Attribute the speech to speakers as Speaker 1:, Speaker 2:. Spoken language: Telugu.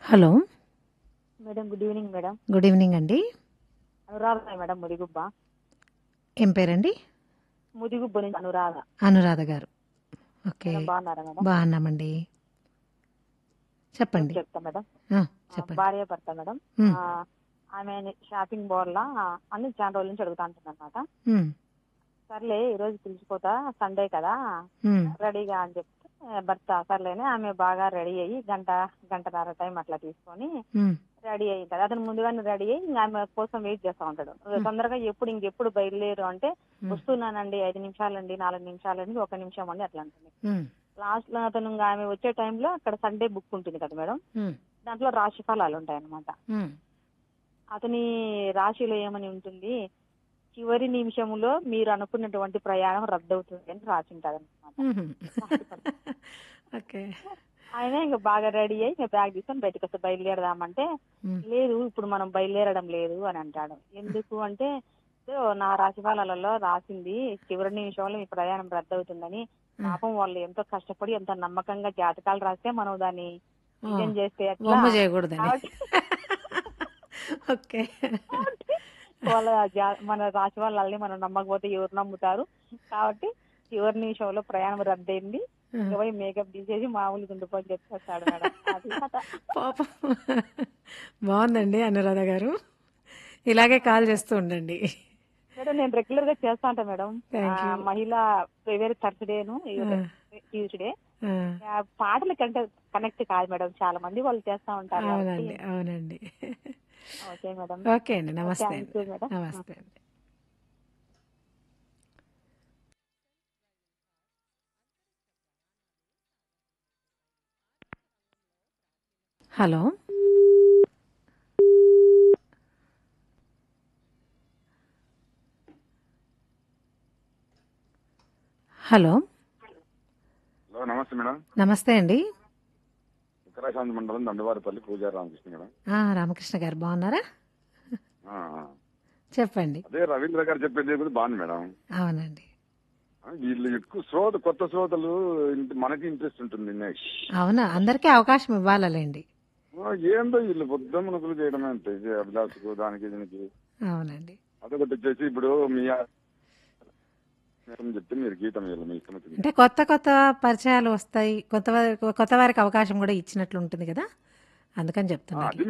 Speaker 1: Hello
Speaker 2: madam good evening madam
Speaker 1: good evening అండి
Speaker 2: అనురాధ మేడం ముదిగుబ్బ
Speaker 1: ఏం పేరండి
Speaker 2: ముదిగుబ్బ నుంచి అనురాధ
Speaker 1: అనురాధ గారు ఓకే
Speaker 2: మేడం బాగున్నారా మేడం
Speaker 1: బాగున్నామండి చెప్పండి
Speaker 2: చెప్తా మేడం
Speaker 1: ఆ,
Speaker 2: ఆ,
Speaker 1: చెప్పండి
Speaker 2: భార్య భర్త మేడం
Speaker 1: ఉమ్,
Speaker 2: ఆ, ఆమె షాపింగ్ బోర్లా అన్ని చాలా రోజుల నుంచి అడుగుతా ఉంటుంది అనమాట
Speaker 1: ఉమ్,
Speaker 2: సర్లే ఈ రోజు పిలిచిపోతా సండే కదా
Speaker 1: ఉమ్,
Speaker 2: రెడీగా అని చెప్తే భర్త సర్లేని ఆమె బాగా రెడీ అయ్యి గంట గంటన్నర టైం అట్లా తీసుకొని
Speaker 1: ఉమ్,
Speaker 2: రెడీ అయ్యి కదా అతను ముందుగానే రెడీ అయ్యి ఇంకా ఆమె కోసం వెయిట్ చేస్తా ఉంటాడు తొందరగా ఎప్పుడు ఇంకెప్పుడు బయలుదేరు అంటే
Speaker 1: ఉమ్,
Speaker 2: వస్తున్నానండి ఐదు నిమిషాలండి నాలుగు నిమిషాలండి ఒక నిమిషం అండి అట్లా అంటుంది
Speaker 1: ఉమ్,
Speaker 2: లాస్ట్ లో అతను ఇంకా ఆమె వచ్చే టైంలో అక్కడ సండే బుక్ ఉంటుంది కదా మేడం
Speaker 1: ఉమ్,
Speaker 2: దాంట్లో రాశి ఫలాలు ఉంటాయి అన్నమాట
Speaker 1: ఉమ్,
Speaker 2: అతని రాశిలో ఏమని ఉంటుంది చివరి నిమిషంలో మీరు అనుకున్నటువంటి ప్రయాణం రద్దవుతుంది అని రాసి ఉంటుంది అనమాట
Speaker 1: ఉమ్. ఓకే
Speaker 2: ఆయన ఇంకా బాగా రెడీ అయ్యి ఇంకా బ్యాగ్ తీసుకొని బయటకు వస్తే బయలుదేరదామంటే
Speaker 1: ఉమ్,
Speaker 2: లేదు ఇప్పుడు మనం బయలుదేరడం లేదు అని అంటాడు ఎందుకు అంటే "సో, నా రాశి ఫలాలలో రాసింది చివరి నిమిషంలో మీ ప్రయాణం రద్దవుతుందని పాపం వాళ్ళు ఎంతో కష్టపడి ఎంతో నమ్మకంగా జాతకాలు రాస్తే మనం దాన్ని
Speaker 1: ఓ,
Speaker 2: నిజం చేస్తే ఎట్లా
Speaker 1: బొమ్మ చేయకూడదని
Speaker 2: కాబట్టి
Speaker 1: ఓకే
Speaker 2: వాళ్ళ జా- మన రాశి వాళ్ళని మనం నమ్మకపోతే ఎవరు నమ్ముతారు కాబట్టి చివరి నిమిషంలో ప్రయాణం రద్దయింది ఇక పోయి మేకప్ తీసేసి మామూలుగా ఉండిపోయి చెప్పేస్తాడు మేడం అది కథ.
Speaker 1: పాపం బాగుందండి అనురాధ గారు ఇలాగే కాల్ చేస్తూ ఉండండి
Speaker 2: మేడం నేను రెగ్యులర్ గా చేస్తా ఉంటా మేడం
Speaker 1: Thank
Speaker 2: ఆ,
Speaker 1: you.
Speaker 2: మహిళా ఎవరి థర్స్డేను
Speaker 1: ఆ,
Speaker 2: ట్యూస్డే
Speaker 1: ఆ,
Speaker 2: పాటల కంటే కనెక్ట్ కాదు మేడం చాలా మంది వాళ్ళు చేస్తా ఉంటారు కాబట్టి
Speaker 1: అవునండి అవునండి
Speaker 2: ఓకే మేడం
Speaker 1: ఓకే అండి నమస్తే
Speaker 2: థ్యాంక్
Speaker 1: అండి
Speaker 2: యూ మేడం
Speaker 1: నమస్తే అండి హలో హలో
Speaker 3: హలో నమస్తే మేడం
Speaker 1: నమస్తే అండి
Speaker 3: ఉత్తరాశాంతి మండలం దండవారిపల్లి పూజారి రామకృష్ణ మేడం
Speaker 1: ఆ, రామకృష్ణ గారు బాగున్నారా
Speaker 3: ఆ, ఆ.
Speaker 1: చెప్పండి
Speaker 3: అదే రవీంద్ర గారు చెప్పేది కూడా బాగుంది మేడం
Speaker 1: అవునండి
Speaker 3: ఆ, వీళ్ళు ఎక్కువ శ్రోత కొత్త శ్రోతలు ఇంత- మనకి ఇంట్రెస్ట్ ఉంటుంది నెక్స్ట్
Speaker 1: అవునా అందరికీ అవకాశం ఇవ్వాలండి
Speaker 3: ఏందో వీళ్ళు బుద్ధ మునుకులు చేయడమే అంతే ఇది అభిలాషకు దానికి దీనికి
Speaker 1: అవునండి
Speaker 3: అదొకటి వచ్చేసి ఇప్పుడు మీ ఆ- చెప్తే మీరు గీతం వీళ్ళు మీ ఇష్టం వచ్చింది
Speaker 1: అంటే కొత్త కొత్త పరిచయాలు వస్తాయి కొత్త వారి- కొత్త వారికి అవకాశం కూడా ఇచ్చినట్లు ఉంటుంది కదా అందుకని
Speaker 3: ఆ,
Speaker 1: చెప్తున్నారు
Speaker 3: అది